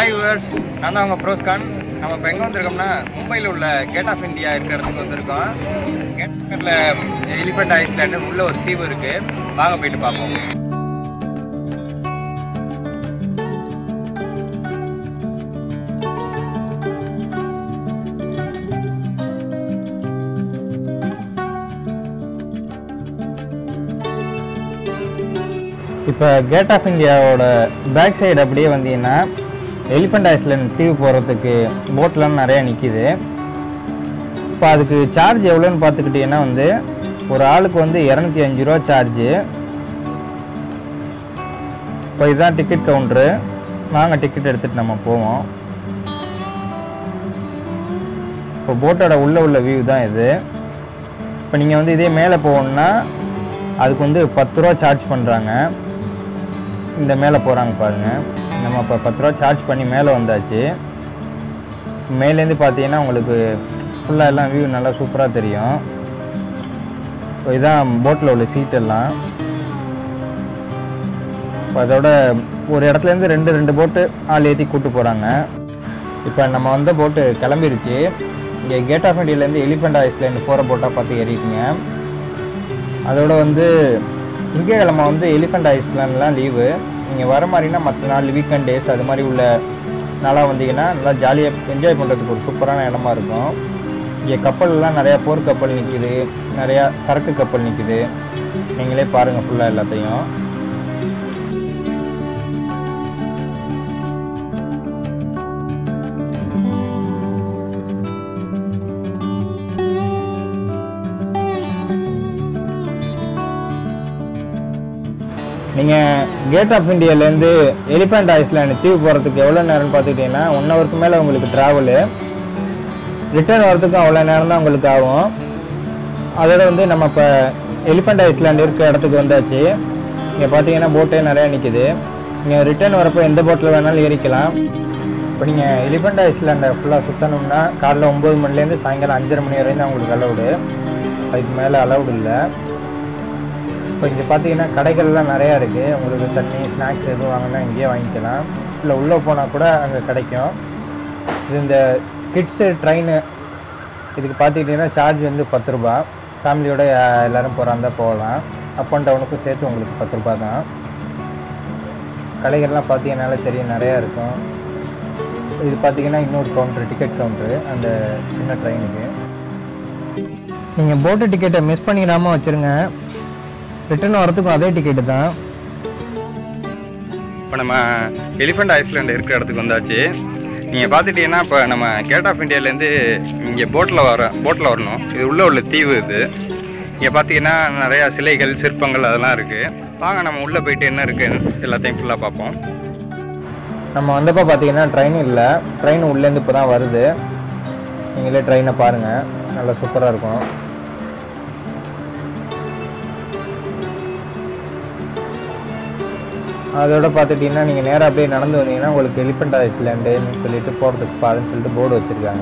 hi viewers நான் தான் உங்கள் ஃப்ரோஸ்கான் நம்ம இப்போ எங்கே வந்திருக்கோம்னா மும்பையில் உள்ள கேட் ஆஃப் இந்தியா இருக்கிற இடத்துக்கு வந்திருக்கோம் கேட்டில் எலிஃபெண்ட் ஐஸ்லேண்டு உள்ள ஒரு தீவு இருக்குது வாங்க போயிட்டு பார்ப்போம் இப்போ கேட் ஆஃப் இந்தியாவோட பேக் சைடு அப்படியே வந்தீங்கன்னா எலிஃபண்ட் ஐஸ்லேண்ட் தீவு போகிறதுக்கு போட்லாம் நிறையா நிற்கிது இப்போ அதுக்கு சார்ஜ் எவ்வளோன்னு பார்த்துக்கிட்டிங்கன்னா வந்து ஒரு ஆளுக்கு வந்து இரநூத்தி அஞ்சு ரூபா சார்ஜு இப்போ இதுதான் டிக்கெட் கவுண்ட்ரு நாங்கள் டிக்கெட் எடுத்துகிட்டு நம்ம போவோம் இப்போ போட்டோட உள்ள உள்ள வியூ தான் இது இப்போ நீங்கள் வந்து இதே மேலே போகணுன்னா அதுக்கு வந்து பத்து ரூபா சார்ஜ் பண்ணுறாங்க இந்த மேலே போகிறாங்க பாருங்கள் நம்ம இப்போ பத்து ரூபா சார்ஜ் பண்ணி மேலே வந்தாச்சு மேலேருந்து பார்த்தீங்கன்னா உங்களுக்கு ஃபுல்லாக எல்லாம் வியூ நல்லா சூப்பராக தெரியும் இப்போ இதான் போட்டில் உள்ள சீட்டெல்லாம் இப்போ அதோட ஒரு இடத்துலேருந்து ரெண்டு ரெண்டு போட்டு ஆள் ஏற்றி கூட்டு போகிறாங்க இப்போ நம்ம வந்த போட்டு கிளம்பிருச்சு இங்கே கேட் ஆஃப் இண்டியாலேருந்து எலிஃபெண்ட் ஐஸ்லேருந்து போகிற போட்டாக பார்த்து ஏறிட்டீங்க அதோட வந்து திங்கக்கிழமை வந்து எலிஃபெண்ட் ஐஸ்லேண்ட்லாம் லீவு நீங்கள் வர மாதிரினா மற்ற நாள் வீக்கெண்ட் டேஸ் அது மாதிரி உள்ள நாளாக வந்தீங்கன்னா நல்லா ஜாலியாக என்ஜாய் பண்ணுறதுக்கு ஒரு சூப்பரான இடமா இருக்கும் இங்கே கப்பல்லாம் நிறையா போர் கப்பல் நிற்கிது நிறையா சரக்கு கப்பல் நிற்கிது நீங்களே பாருங்கள் ஃபுல்லாக எல்லாத்தையும் நீங்கள் கேட் ஆஃப் இந்தியாவிலேருந்து எலிஃபெண்ட் ஐஸ்லேண்ட் தீவு போகிறதுக்கு எவ்வளோ நேரம்னு பார்த்துக்கிட்டிங்கன்னா ஒன் ஹவருக்கு மேலே உங்களுக்கு ட்ராவலு ரிட்டர்ன் வரதுக்கும் அவ்வளோ நேரம் தான் உங்களுக்கு ஆகும் அதோட வந்து நம்ம இப்போ எலிஃபெண்ட் ஐஸ்லேண்ட் இருக்க இடத்துக்கு வந்தாச்சு இங்கே பார்த்தீங்கன்னா போட்டே நிறையா நிற்கிது நீங்கள் ரிட்டர்ன் வரப்போ எந்த போட்டில் வேணாலும் ஏறிக்கலாம் இப்போ நீங்கள் எலிஃபெண்ட் ஐஸ்லேண்டை ஃபுல்லாக சுற்றணும்னா காலைல ஒம்பது மணிலேருந்து சாயங்காலம் அஞ்சரை மணி வரையும் தான் உங்களுக்கு அலௌடு அதுக்கு மேலே அலௌடு இல்லை இப்போ இங்கே பார்த்தீங்கன்னா கடைகள்லாம் நிறையா இருக்குது உங்களுக்கு தண்ணி ஸ்நாக்ஸ் எதுவும் வாங்கினா இங்கேயே வாங்கிக்கலாம் இல்லை உள்ளே போனால் கூட அங்கே கிடைக்கும் இது இந்த கிட்ஸு ட்ரெயின் இதுக்கு பார்த்துக்கிட்டிங்கன்னா சார்ஜ் வந்து பத்து ரூபா ஃபேமிலியோட அஹ், எல்லாரும் போகிறாந்தா போகலாம் அப் அண்ட் டவுனுக்கும் சேர்த்து உங்களுக்கு பத்து ரூபா தான் கடைகள்லாம் பார்த்தீங்கன்னாலே தெரியும் நிறையா இருக்கும் இது பார்த்தீங்கன்னா இன்னொரு கவுண்டர் டிக்கெட் கவுண்டரு அந்த சின்ன ட்ரெயினுக்கு நீங்கள் போட்டு டிக்கெட்டை மிஸ் பண்ணிடாமல் வச்சுருங்க ரிட்டர்ன் வரத்துக்கும் அதே டிக்கெட்டு தான் இப்போ நம்ம எலிஃபெண்ட் ஐஸ்லேண்ட் இருக்கிற இடத்துக்கு வந்தாச்சு நீங்கள் பார்த்துட்டீங்கன்னா இப்போ நம்ம கேட் ஆஃப் இந்தியாவிலேருந்து இங்கே போட்டில் வர போட்டில் வரணும் இது உள்ளே உள்ள தீவு இது இங்கே பார்த்தீங்கன்னா நிறையா சிலைகள் சிற்பங்கள் அதெல்லாம் இருக்குது வாங்க நம்ம உள்ளே போயிட்டு என்ன இருக்குது எல்லாத்தையும் ஃபுல்லாக பார்ப்போம் நம்ம வந்தப்போ பார்த்தீங்கன்னா ட்ரெயின் இல்லை ட்ரெயின் உள்ளேருந்து இப்போ தான் வருது நீங்களே ட்ரெயினை பாருங்கள் நல்லா சூப்பராக இருக்கும் அதோட பார்த்துட்டிங்கன்னா நீங்கள் நேராக அப்படியே நடந்து வந்தீங்கன்னா உங்களுக்கு எலிஃபெண்ட் ஐஸ்லேண்டுன்னு சொல்லிட்டு போகிறதுக்கு பாருன்னு சொல்லிட்டு போர்டு வச்சுருக்காங்க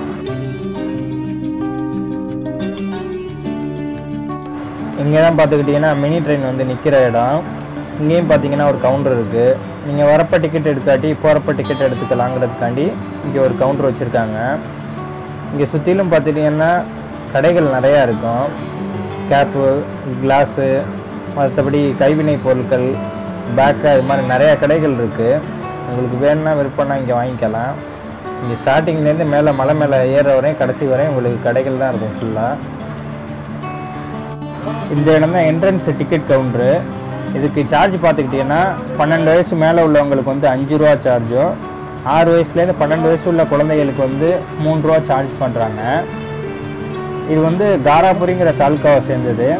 இங்கே தான் பார்த்துக்கிட்டிங்கன்னா மினி ட்ரெயின் வந்து நிற்கிற இடம் இங்கேயும் பார்த்தீங்கன்னா ஒரு கவுண்டர் இருக்குது நீங்கள் வரப்போ டிக்கெட் எடுக்காட்டி போகிறப்ப டிக்கெட் எடுத்துக்கலாங்கிறதுக்காண்டி இங்கே ஒரு கவுண்டர் வச்சுருக்காங்க இங்கே சுற்றிலும் பார்த்துட்டிங்கன்னா கடைகள் நிறையா இருக்கும் கேப்பு கிளாஸு மற்றபடி கைவினை பொருட்கள் பேக்கு அது மாதிரி நிறையா கடைகள் இருக்குது உங்களுக்கு வேணும்னா விருப்பம்னா இங்கே வாங்கிக்கலாம் இங்கே ஸ்டார்டிங்லேருந்து மேலே மலை மேலே ஏற வரையும் கடைசி வரையும் உங்களுக்கு கடைகள் தான் இருக்கும் ஃபுல்லாக இந்த இடம் தான் என்ட்ரன்ஸ் டிக்கெட் கவுண்டரு இதுக்கு சார்ஜ் பார்த்துக்கிட்டிங்கன்னா பன்னெண்டு வயசு மேலே உள்ளவங்களுக்கு வந்து அஞ்சு ரூபா சார்ஜும் ஆறு வயசுலேருந்து பன்னெண்டு வயசு உள்ள குழந்தைகளுக்கு வந்து மூணு ரூபா சார்ஜ் பண்ணுறாங்க இது வந்து தாராபுரிங்கிற தாலுக்காவை சேர்ந்தது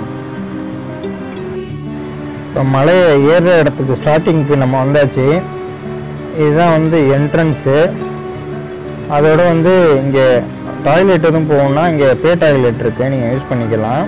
இப்போ மலையை ஏறுற இடத்துக்கு ஸ்டார்டிங்க்கு நம்ம வந்தாச்சு இதுதான் வந்து என்ட்ரன்ஸு அதோட வந்து இங்கே டாய்லெட் எதுவும் போகணும்னா இங்கே பே டாய்லெட் இருக்குது நீங்கள் யூஸ் பண்ணிக்கலாம்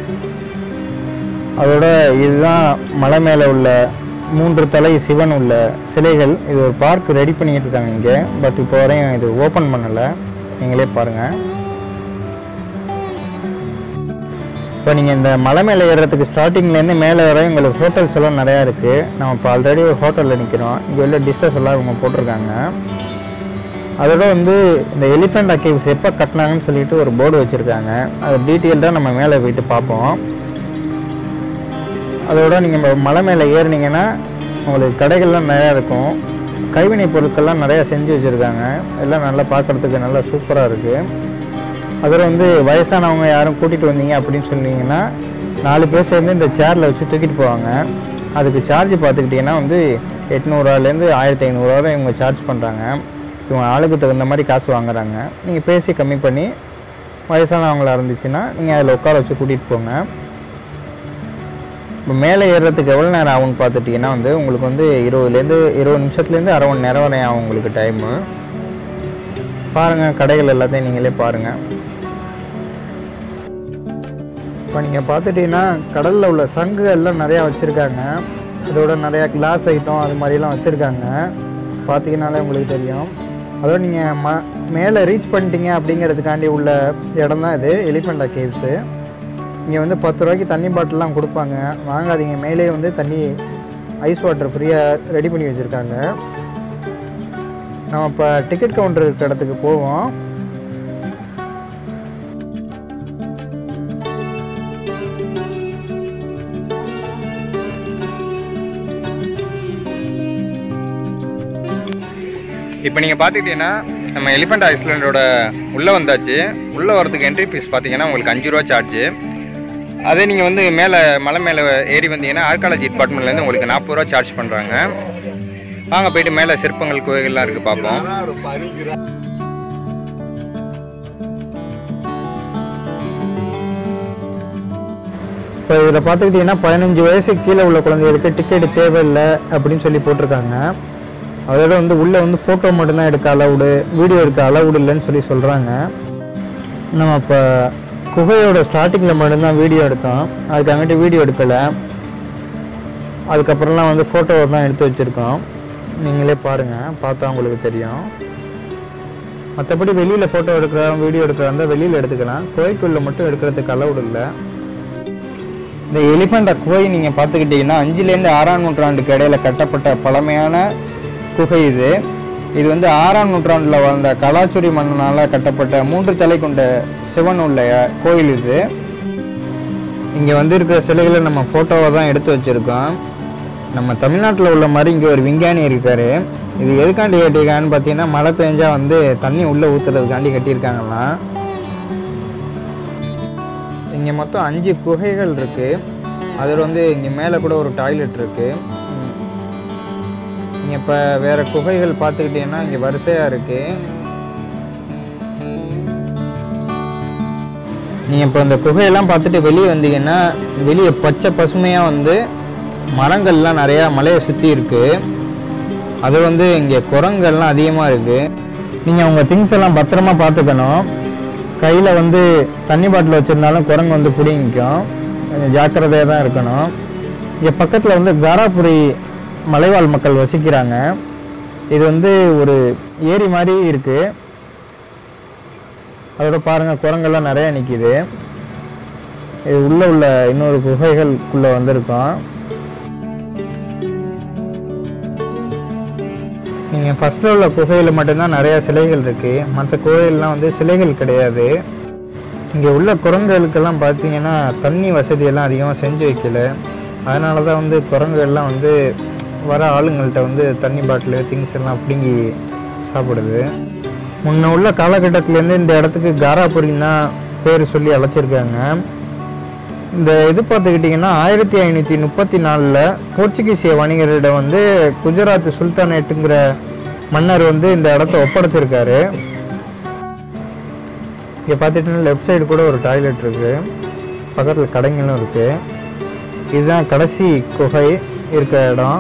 அதோட இதுதான் மலை மேலே உள்ள மூன்று தலை சிவன் உள்ள சிலைகள் இது ஒரு பார்க் ரெடி பண்ணிக்கிட்டு இருக்காங்க இங்கே பட் இப்போ வரையும் இது ஓப்பன் பண்ணலை நீங்களே பாருங்கள் இப்போ நீங்கள் இந்த மலை மேலே ஏறுறதுக்கு ஸ்டார்டிங்லேருந்து மேலே வர உங்களுக்கு ஹோட்டல்ஸ் எல்லாம் நிறையா இருக்குது நம்ம இப்போ ஆல்ரெடி ஒரு ஹோட்டலில் நிற்கிறோம் இங்கே உள்ள டிஷ்ஷஸ் எல்லாம் இவங்க போட்டிருக்காங்க அதோட வந்து இந்த எலிஃபெண்ட் அக்கேவ்ஸ் எப்போ கட்டினாங்கன்னு சொல்லிட்டு ஒரு போர்டு வச்சுருக்காங்க அது டீட்டெயில்டாக நம்ம மேலே போயிட்டு பார்ப்போம் அதோட நீங்கள் மலை மேலே ஏறுனீங்கன்னா உங்களுக்கு கடைகள்லாம் நிறையா இருக்கும் கைவினை பொருட்கள்லாம் நிறையா செஞ்சு வச்சுருக்காங்க எல்லாம் நல்லா பார்க்குறதுக்கு நல்லா சூப்பராக இருக்குது அதில் வந்து வயசானவங்க யாரும் கூட்டிகிட்டு வந்தீங்க அப்படின்னு சொன்னீங்கன்னா நாலு பேர் சேர்ந்து இந்த சேரில் வச்சு தூக்கிட்டு போவாங்க அதுக்கு சார்ஜ் பார்த்துக்கிட்டிங்கன்னா வந்து எட்நூறுவாலேருந்து ஆயிரத்தி ஐநூறுரூவா வரை இவங்க சார்ஜ் பண்ணுறாங்க இவங்க ஆளுக்கு தகுந்த மாதிரி காசு வாங்குறாங்க நீங்கள் பேசி கம்மி பண்ணி வயசானவங்களா இருந்துச்சுன்னா நீங்கள் அதில் உட்கார வச்சு கூட்டிகிட்டு போங்க இப்போ மேலே ஏறுறதுக்கு எவ்வளோ நேரம் ஆகும்னு பார்த்துட்டிங்கன்னா வந்து உங்களுக்கு வந்து இருபதுலேருந்து இருபது நிமிஷத்துலேருந்து அரை மணி நேரம் வரை ஆகும் உங்களுக்கு டைமு பாருங்கள் கடைகள் எல்லாத்தையும் நீங்களே பாருங்கள் இப்போ நீங்கள் பார்த்துட்டீங்கன்னா கடலில் உள்ள சங்கு எல்லாம் நிறையா வச்சுருக்காங்க இதோட நிறையா கிளாஸ் ஐட்டம் அது மாதிரிலாம் வச்சுருக்காங்க பார்த்தீங்கன்னாலே உங்களுக்கு தெரியும் அதோட நீங்கள் ம மேலே ரீச் பண்ணிட்டீங்க அப்படிங்கிறதுக்காண்டி உள்ள இடம் தான் இது எலிஃபெண்டா கேவ்ஸு இங்கே வந்து பத்து ரூபாய்க்கு தண்ணி பாட்டிலாம் கொடுப்பாங்க வாங்காதீங்க மேலே வந்து தண்ணி ஐஸ் வாட்டர் ஃப்ரீயாக ரெடி பண்ணி வச்சுருக்காங்க நம்ம இப்போ டிக்கெட் கவுண்டர் இருக்கிற இடத்துக்கு போவோம் இப்போ நீங்கள் பார்த்துக்கிட்டீங்கன்னா நம்ம எலிஃபெண்ட் ஐஸ்லாண்டோட உள்ளே வந்தாச்சு உள்ளே வரதுக்கு என்ட்ரி ஃபீஸ் பார்த்தீங்கன்னா உங்களுக்கு அஞ்சு ரூபா சார்ஜு அதே நீங்கள் வந்து மேலே மலை மேலே ஏறி வந்தீங்கன்னா ஆர்காலஜி டிபார்ட்மெண்ட்லேருந்து உங்களுக்கு நாற்பது ரூபா சார்ஜ் பண்ணுறாங்க வாங்க போயிட்டு மேலே சிற்பங்கள் கோயில்கள்லாம் இருக்குது பார்ப்போம் இப்போ இதில் பார்த்துக்கிட்டிங்கன்னா பதினஞ்சு வயசுக்கு கீழே உள்ள குழந்தைகளுக்கு டிக்கெட் தேவையில்லை அப்படின்னு சொல்லி போட்டிருக்காங்க அதோட வந்து உள்ளே வந்து ஃபோட்டோ மட்டும்தான் எடுக்க அலவுடு வீடியோ எடுக்க அலவுடு இல்லைன்னு சொல்லி சொல்கிறாங்க நம்ம இப்போ குகையோட ஸ்டார்டிங்கில் மட்டும்தான் வீடியோ எடுத்தோம் அதுக்காகட்டி வீடியோ எடுக்கலை அதுக்கப்புறம்லாம் வந்து ஃபோட்டோ தான் எடுத்து வச்சுருக்கோம் நீங்களே பாருங்கள் பார்த்தா உங்களுக்கு தெரியும் மற்றபடி வெளியில் ஃபோட்டோ எடுக்கிறோம் வீடியோ எடுக்கிறதா வெளியில் எடுத்துக்கலாம் கோயிலுக்குள்ளே மட்டும் எடுக்கிறதுக்கு அலவுடு இல்லை இந்த எலிஃபண்ட் குகை நீங்கள் பார்த்துக்கிட்டிங்கன்னா அஞ்சுலேருந்து ஆறாம் நூற்றாண்டுக்கு இடையில கட்டப்பட்ட பழமையான குகை இது இது வந்து ஆறாம் நூற்றாண்டில் வாழ்ந்த கலாச்சுரி மன்னனால் கட்டப்பட்ட மூன்று தலை கொண்ட சிவன் உள்ள கோயில் இது இங்கே வந்து இருக்கிற சிலைகளை நம்ம ஃபோட்டோவை தான் எடுத்து வச்சுருக்கோம் நம்ம தமிழ்நாட்டில் உள்ள மாதிரி இங்கே ஒரு விஞ்ஞானி இருக்கார் இது எதுக்காண்டி கட்டியிருக்கான்னு பார்த்தீங்கன்னா மழை பெஞ்சா வந்து தண்ணி உள்ளே ஊற்றுறதுக்காண்டி கட்டியிருக்காங்களாம் இங்கே மொத்தம் அஞ்சு குகைகள் இருக்குது அதில் வந்து இங்கே மேலே கூட ஒரு டாய்லெட் இருக்குது இங்கே இப்போ வேறு குகைகள் பார்த்துக்கிட்டிங்கன்னா இங்கே வரிசையாக இருக்குது நீங்கள் இப்போ இந்த குகையெல்லாம் பார்த்துட்டு வெளியே வந்தீங்கன்னா வெளியே பச்சை பசுமையாக வந்து மரங்கள்லாம் நிறையா மலையை சுற்றி இருக்குது அது வந்து இங்கே குரங்கள்லாம் அதிகமாக இருக்குது நீங்கள் உங்கள் திங்ஸ் எல்லாம் பத்திரமா பார்த்துக்கணும் கையில் வந்து தண்ணி பாட்டில் வச்சுருந்தாலும் குரங்கு வந்து பிடிங்கிக்கும் கொஞ்சம் ஜாக்கிரதையாக தான் இருக்கணும் இங்கே பக்கத்தில் வந்து காராபுரி மலைவாழ் மக்கள் வசிக்கிறாங்க இது வந்து ஒரு ஏரி மாதிரி இருக்குது அதோட பாருங்கள் குரங்கெல்லாம் நிறையா நிற்கிது இது உள்ளே உள்ள இன்னொரு குகைகளுக்குள்ளே வந்திருக்கோம் நீங்கள் ஃபஸ்ட்டில் உள்ள குகையில் மட்டும்தான் நிறையா சிலைகள் இருக்குது மற்ற குகைகள்லாம் வந்து சிலைகள் கிடையாது இங்கே உள்ள குரங்குகளுக்கெல்லாம் பார்த்தீங்கன்னா தண்ணி வசதியெல்லாம் அதிகமாக செஞ்சு வைக்கல அதனால தான் வந்து குரங்குகள்லாம் வந்து வர ஆளுங்கள்ட்ட வந்து தண்ணி பாட்டிலு திங்ஸ் எல்லாம் பிடுங்கி சாப்பிடுது முன்ன உள்ள காலகட்டத்திலேருந்து இந்த இடத்துக்கு காராபுரின்னு தான் பேர் சொல்லி அழைச்சிருக்காங்க இந்த இது பார்த்துக்கிட்டிங்கன்னா ஆயிரத்தி ஐநூற்றி முப்பத்தி நாலில் போர்ச்சுகீசிய வணிகரிடம் வந்து குஜராத் சுல்தானேட்டுங்கிற மன்னர் வந்து இந்த இடத்த ஒப்படைச்சிருக்காரு இங்கே பார்த்துட்டிங்கன்னா லெஃப்ட் சைடு கூட ஒரு டாய்லெட் இருக்குது பக்கத்தில் கடைங்களும் இருக்குது இதுதான் கடைசி குகை இருக்கிற இடம்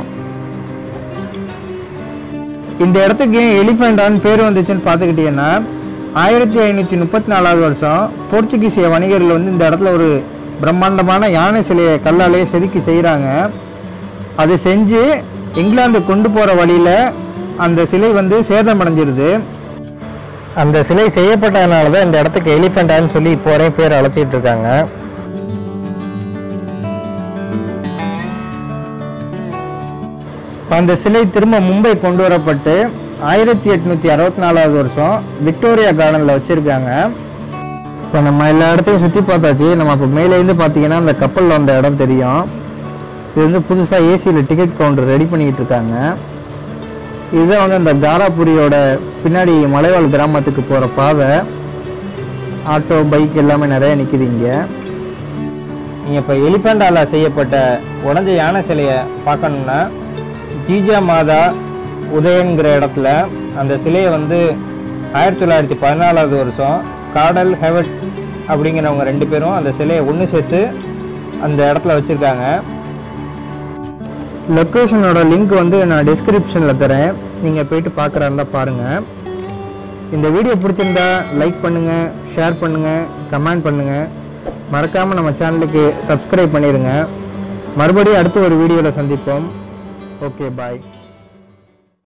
இந்த இடத்துக்கு ஏன் எலிஃபெண்டான்னு பேர் வந்துச்சுன்னு பார்த்துக்கிட்டிங்கன்னா ஆயிரத்தி ஐநூற்றி முப்பத்தி நாலாவது வருஷம் போர்ச்சுகீசிய வணிகர்கள் வந்து இந்த இடத்துல ஒரு பிரம்மாண்டமான யானை சிலையை கல்லாலேயே செதுக்கி செய்கிறாங்க அது செஞ்சு இங்கிலாந்து கொண்டு போகிற வழியில் அந்த சிலை வந்து சேதமடைஞ்சிருது அந்த சிலை செய்யப்பட்டதுனால தான் இந்த இடத்துக்கு எலிஃபெண்டான்னு சொல்லி இப்போ வரையும் பேர் அழைச்சிட்டு இருக்காங்க இப்போ அந்த சிலை திரும்ப மும்பை கொண்டு வரப்பட்டு ஆயிரத்தி எட்நூற்றி அறுபத்தி நாலாவது வருஷம் விக்டோரியா கார்டனில் வச்சுருக்காங்க இப்போ நம்ம எல்லா இடத்தையும் சுற்றி பார்த்தாச்சு நம்ம இப்போ மேலேருந்து பார்த்தீங்கன்னா அந்த கப்பலில் வந்த இடம் தெரியும் இது வந்து புதுசாக ஏசியில் டிக்கெட் கவுண்டர் ரெடி பண்ணிக்கிட்டு இருக்காங்க இதுதான் வந்து அந்த காராபுரியோட பின்னாடி மலைவாழ் கிராமத்துக்கு போகிற பாதை ஆட்டோ பைக் எல்லாமே நிறைய நிற்குது இங்கே நீங்கள் இப்போ எலிஃபண்டால செய்யப்பட்ட உடஞ்ச யானை சிலையை பார்க்கணுன்னா ஜீஜா மாதா உதயங்கிற இடத்துல அந்த சிலையை வந்து ஆயிரத்தி தொள்ளாயிரத்தி பதினாலாவது வருஷம் காடல் ஹெவட் அப்படிங்கிறவங்க ரெண்டு பேரும் அந்த சிலையை ஒன்று சேர்த்து அந்த இடத்துல வச்சுருக்காங்க லொக்கேஷனோட லிங்க் வந்து நான் டிஸ்கிரிப்ஷனில் தரேன் நீங்கள் போயிட்டு பார்க்குறா இருந்தால் பாருங்கள் இந்த வீடியோ பிடிச்சிருந்தா லைக் பண்ணுங்கள் ஷேர் பண்ணுங்கள் கமெண்ட் பண்ணுங்கள் மறக்காமல் நம்ம சேனலுக்கு சப்ஸ்கிரைப் பண்ணிடுங்க மறுபடியும் அடுத்த ஒரு வீடியோவில் சந்திப்போம் ஓகே பாய்